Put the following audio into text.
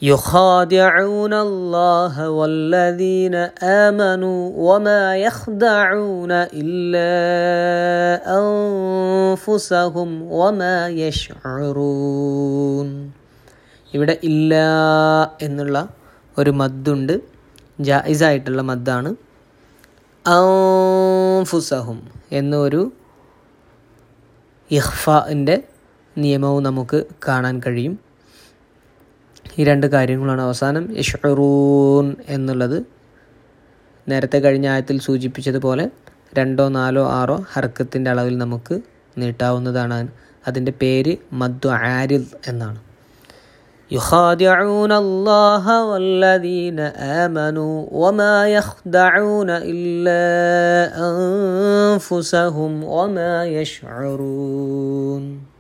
يخادعون الله والذين آمنوا وما يخدعون إلا أنفسهم وما يشعرون ഇവിടെ ഇല്ല എന്നുള്ള ഒരു മദ്ദുണ്ട് ജായിസായിട്ടുള്ള മദ്ദാണ് അംഫുസഹും എന്നൊരു ഇഹ്ഫിൻ്റെ നിയമവും നമുക്ക് കാണാൻ കഴിയും ഈ രണ്ട് കാര്യങ്ങളാണ് അവസാനം യഷ്റൂൻ എന്നുള്ളത് നേരത്തെ കഴിഞ്ഞ ആയത്തിൽ സൂചിപ്പിച്ചതുപോലെ രണ്ടോ നാലോ ആറോ ഹർക്കത്തിൻ്റെ അളവിൽ നമുക്ക് നീട്ടാവുന്നതാണ് അതിൻ്റെ പേര് മദ്ദു ആരിദ് എന്നാണ് يخادعون الله والذين آمنوا وما يخدعون إلا أنفسهم وما يشعرون